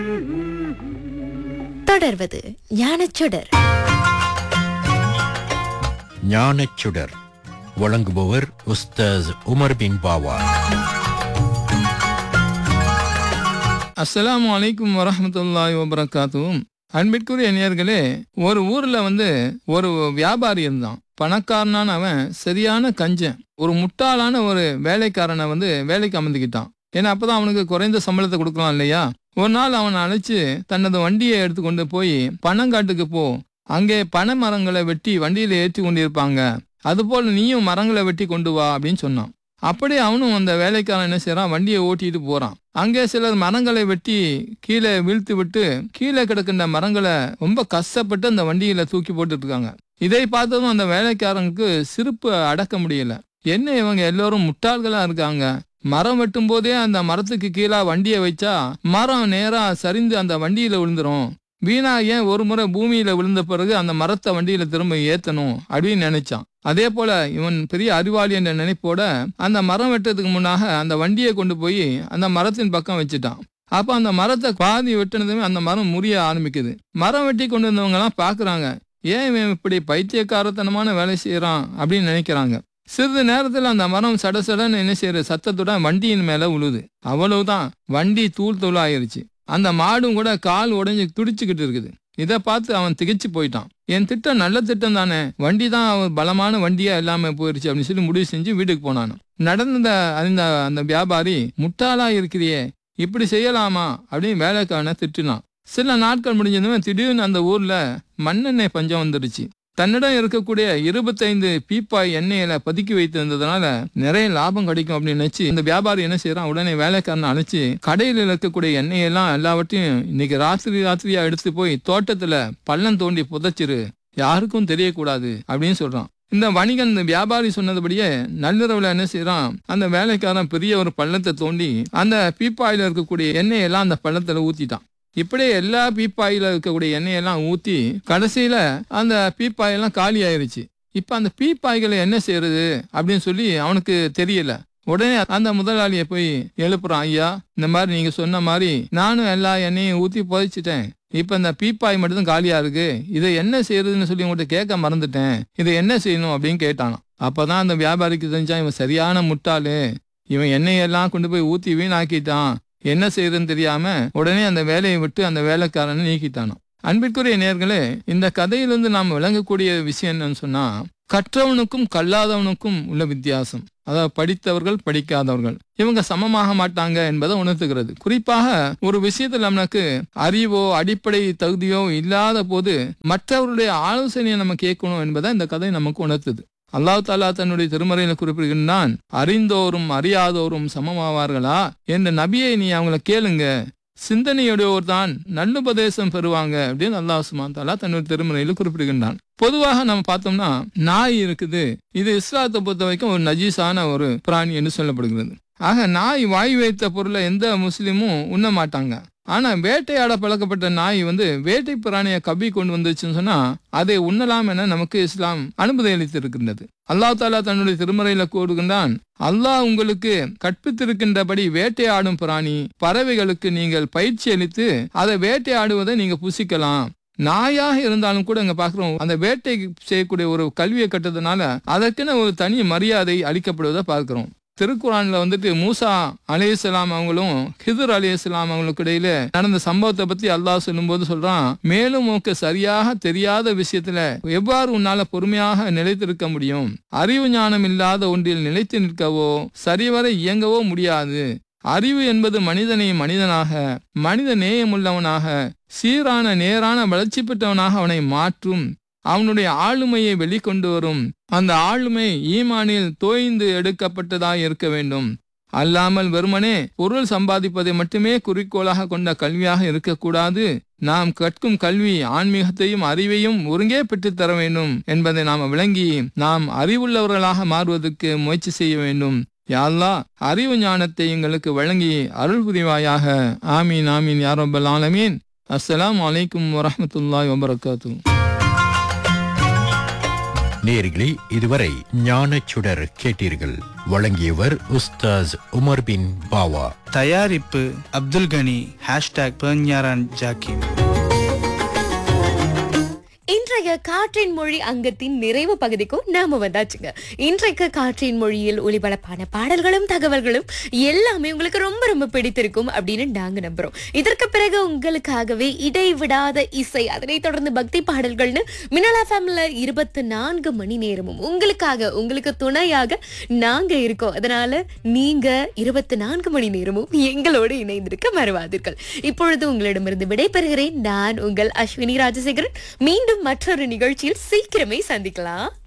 தொடர்வது ஞானச்சுடர் ஞானச்சுடர் வழங்குபவர் உஸ்தாஸ் உமர் பின் பாவா அஸ்ஸலாமு அலைக்கும் வரஹ்மத்துல்லாஹி வபரகாத்துவும் அன்பிற்குரிய நேயர்களே ஒரு ஊர்ல வந்து ஒரு வியாபாரி இருந்தான் பணக்காரனான அவன் சரியான கஞ்சன் ஒரு முட்டாளான ஒரு வேலைக்காரனை வந்து வேலைக்கு அமர்ந்துக்கிட்டான் ஏன்னா அப்பதான் அவனுக்கு குறைந்த சம்பளத்தை கொடுக்கலாம் இல்லையா ஒரு நாள் அவனை அழைச்சு தனது வண்டியை எடுத்துக்கொண்டு போய் பனங்காட்டுக்கு போ அங்கே பனை மரங்களை வெட்டி வண்டியில ஏற்றி கொண்டிருப்பாங்க அதுபோல் நீயும் மரங்களை வெட்டி கொண்டு வா அப்படின்னு சொன்னான் அப்படி அவனும் அந்த வேலைக்காரன் என்ன செய்றான் வண்டியை ஓட்டிட்டு போறான் அங்கே சிலர் மரங்களை வெட்டி கீழே வீழ்த்தி விட்டு கீழே கிடக்கின்ற மரங்களை ரொம்ப கஷ்டப்பட்டு அந்த வண்டியில தூக்கி போட்டுட்டு இருக்காங்க இதை பார்த்ததும் அந்த வேலைக்காரனுக்கு சிரிப்பு அடக்க முடியல என்ன இவங்க எல்லோரும் முட்டாள்களா இருக்காங்க மரம் வெட்டும் போதே அந்த மரத்துக்கு கீழே வண்டியை வச்சா மரம் நேரா சரிந்து அந்த வண்டியில விழுந்துரும் வீணா ஏன் ஒரு முறை பூமியில விழுந்த பிறகு அந்த மரத்தை வண்டியில திரும்ப ஏத்தணும் அப்படின்னு நினைச்சான் அதே போல இவன் பெரிய அறிவாளி என்ற நினைப்போட அந்த மரம் வெட்டுறதுக்கு முன்னாக அந்த வண்டியை கொண்டு போய் அந்த மரத்தின் பக்கம் வச்சுட்டான் அப்ப அந்த மரத்தை பாதி வெட்டினதுமே அந்த மரம் முறிய ஆரம்பிக்குது மரம் வெட்டி கொண்டு வந்தவங்க எல்லாம் பாக்குறாங்க ஏன் இவன் இப்படி பைத்தியக்காரத்தனமான வேலை செய்யறான் அப்படின்னு நினைக்கிறாங்க சிறிது நேரத்தில் அந்த மரம் சட சடன்னு என்ன செய்யற சத்தத்துடன் வண்டியின் மேல உழுது அவ்வளவுதான் வண்டி தூள் தூள் ஆயிருச்சு அந்த மாடும் கூட கால் உடைஞ்சு துடிச்சுக்கிட்டு இருக்குது இதை பார்த்து அவன் திகைச்சு போயிட்டான் என் திட்டம் நல்ல திட்டம் தானே வண்டி தான் அவன் பலமான வண்டியா இல்லாம போயிருச்சு அப்படின்னு சொல்லி முடிவு செஞ்சு வீட்டுக்கு போனான் நடந்த அந்த அந்த வியாபாரி முட்டாளா இருக்கிறியே இப்படி செய்யலாமா அப்படின்னு வேலைக்காரனை திட்டினான் சில நாட்கள் முடிஞ்சதுமே திடீர்னு அந்த ஊர்ல மண்ணெண்ணெய் பஞ்சம் வந்துடுச்சு தன்னிடம் இருக்கக்கூடிய இருபத்தைந்து பீப்பாய் எண்ணெயில பதுக்கி வைத்திருந்ததுனால நிறைய லாபம் கிடைக்கும் அப்படின்னு நினைச்சு இந்த வியாபாரி என்ன செய்யறான் உடனே வேலைக்காரனை அழைச்சு கடையில் இருக்கக்கூடிய எண்ணெயெல்லாம் எல்லாவற்றையும் இன்னைக்கு ராத்திரி ராத்திரியா எடுத்து போய் தோட்டத்துல பள்ளம் தோண்டி புதைச்சிரு யாருக்கும் தெரியக்கூடாது அப்படின்னு சொல்றான் இந்த வணிகன் இந்த வியாபாரி சொன்னதுபடியே நள்ளிரவுல என்ன செய்யறான் அந்த வேலைக்காரன் பெரிய ஒரு பள்ளத்தை தோண்டி அந்த பீப்பாயில இருக்கக்கூடிய எண்ணெயெல்லாம் அந்த பள்ளத்துல ஊத்திட்டான் இப்படியே எல்லா பீப்பாயில இருக்கக்கூடிய எண்ணெயெல்லாம் ஊத்தி கடைசியில அந்த பீப்பாயெல்லாம் காலி ஆயிருச்சு இப்ப அந்த பீப்பாய்களை என்ன செய்யறது அப்படின்னு சொல்லி அவனுக்கு தெரியல உடனே அந்த முதலாளியை போய் எழுப்புறான் ஐயா இந்த மாதிரி நீங்க சொன்ன மாதிரி நானும் எல்லா எண்ணெயும் ஊத்தி புதைச்சிட்டேன் இப்ப இந்த பீப்பாய் மட்டும்தான் காலியா இருக்கு இதை என்ன செய்யறதுன்னு சொல்லி உங்கள்கிட்ட கேட்க மறந்துட்டேன் இதை என்ன செய்யணும் அப்படின்னு கேட்டானாம் அப்பதான் அந்த வியாபாரிக்கு தெரிஞ்சான் இவன் சரியான முட்டாளு இவன் எண்ணெயெல்லாம் கொண்டு போய் ஊத்தி வீணாக்கிட்டான் என்ன செய்யறதுன்னு தெரியாம உடனே அந்த வேலையை விட்டு அந்த வேலைக்காரனை நீக்கிட்டானாம் அன்பிற்குரிய நேர்களே இந்த கதையிலிருந்து நாம் விளங்கக்கூடிய விஷயம் என்னன்னு சொன்னா கற்றவனுக்கும் கல்லாதவனுக்கும் உள்ள வித்தியாசம் அதாவது படித்தவர்கள் படிக்காதவர்கள் இவங்க சமமாக மாட்டாங்க என்பதை உணர்த்துகிறது குறிப்பாக ஒரு விஷயத்தில் நமக்கு அறிவோ அடிப்படை தகுதியோ இல்லாத போது மற்றவருடைய ஆலோசனையை நம்ம கேட்கணும் என்பதை இந்த கதை நமக்கு உணர்த்துது அல்லாஹ் தாலா தன்னுடைய திருமறையில குறிப்பிடுகின்றான் அறிந்தோரும் அறியாதோரும் சமமாவார்களா என்ற நபியை நீ அவங்கள கேளுங்க சிந்தனையுடையோர் தான் நல்லுபதேசம் பெறுவாங்க அப்படின்னு அல்லாஹ் சுமான் தாலா தன்னுடைய திருமறையில குறிப்பிடுகின்றான் பொதுவாக நம்ம பார்த்தோம்னா நாய் இருக்குது இது இஸ்லாத்தை பொறுத்த வரைக்கும் ஒரு நஜீஸான ஒரு பிராணி என்று சொல்லப்படுகிறது ஆக நாய் வாய் வைத்த பொருளை எந்த முஸ்லீமும் உண்ண மாட்டாங்க ஆனா வேட்டையாட பழக்கப்பட்ட நாய் வந்து வேட்டை பிராணியை கபி கொண்டு வந்துச்சுன்னு சொன்னா அதை உண்ணலாம் என நமக்கு இஸ்லாம் அனுமதி அளித்திருக்கின்றது அல்லாஹ் தாலா தன்னுடைய திருமறையில கூறுகின்றான் அல்லாஹ் உங்களுக்கு கற்பித்திருக்கின்றபடி வேட்டையாடும் பிராணி பறவைகளுக்கு நீங்கள் பயிற்சி அளித்து அதை வேட்டையாடுவதை நீங்க புசிக்கலாம் நாயாக இருந்தாலும் கூட இங்க பாக்குறோம் அந்த வேட்டை செய்யக்கூடிய ஒரு கல்வியை கட்டதுனால அதற்கென ஒரு தனி மரியாதை அளிக்கப்படுவதை பார்க்கிறோம் திருக்குறான்ல வந்துட்டு மூசா அலையாம் அவங்களும் ஹிதர் அலையாம் அவங்களுக்கு இடையில நடந்த சம்பவத்தை பத்தி அல்லாஹ் சொல்லும்போது சொல்றான் மேலும் உனக்கு சரியாக தெரியாத விஷயத்துல எவ்வாறு உன்னால பொறுமையாக நிலைத்திருக்க முடியும் அறிவு ஞானம் இல்லாத ஒன்றில் நிலைத்து நிற்கவோ சரிவர இயங்கவோ முடியாது அறிவு என்பது மனிதனை மனிதனாக மனித நேயமுள்ளவனாக சீரான நேரான வளர்ச்சி பெற்றவனாக அவனை மாற்றும் அவனுடைய ஆளுமையை வெளிக்கொண்டு வரும் அந்த ஆளுமை ஈமானில் தோய்ந்து எடுக்கப்பட்டதாய் இருக்க வேண்டும் அல்லாமல் வெறுமனே பொருள் சம்பாதிப்பதை மட்டுமே குறிக்கோளாக கொண்ட கல்வியாக இருக்கக்கூடாது நாம் கற்கும் கல்வி ஆன்மீகத்தையும் அறிவையும் ஒருங்கே பெற்றுத் தர வேண்டும் என்பதை நாம் விளங்கி நாம் அறிவுள்ளவர்களாக மாறுவதற்கு முயற்சி செய்ய வேண்டும் யாழ்லா அறிவு ஞானத்தை எங்களுக்கு வழங்கி அருள் புரிவாயாக ஆமீன் ஆமீன் யாரபல் ஆலமீன் அஸ்ஸலாமு அலைக்கும் வரஹ்மத்துல்லாஹி வபரகாத்துஹு நேர்களே இதுவரை ஞானச்சுடர் கேட்டீர்கள் வழங்கியவர் உஸ்தாஸ் உமர் பின் பாவா தயாரிப்பு அப்துல் கனி ஹேஷ்டாக் பெர்ஞாரான் ஜாக்கிம் இன்றைய காற்றின் மொழி அங்கத்தின் நிறைவு பகுதிக்கும் நாம வந்தாச்சுங்க இன்றைக்கு காற்றின் மொழியில் ஒளிபரப்பான பாடல்களும் தகவல்களும் எல்லாமே உங்களுக்கு ரொம்ப ரொம்ப பிடித்திருக்கும் அப்படின்னு நாங்க நம்புறோம் இதற்கு பிறகு உங்களுக்காகவே இடைவிடாத இசை அதனை தொடர்ந்து பக்தி பாடல்கள்னு மினலா ஃபேமில இருபத்தி நான்கு மணி நேரமும் உங்களுக்காக உங்களுக்கு துணையாக நாங்க இருக்கோம் அதனால நீங்க இருபத்தி நான்கு மணி நேரமும் எங்களோடு இணைந்திருக்க மறவாதீர்கள் இப்பொழுது உங்களிடமிருந்து விடைபெறுகிறேன் நான் உங்கள் அஸ்வினி ராஜசேகரன் மீண்டும் மற்றொரு நிகழ்ச்சியில் சீக்கிரமே சந்திக்கலாம்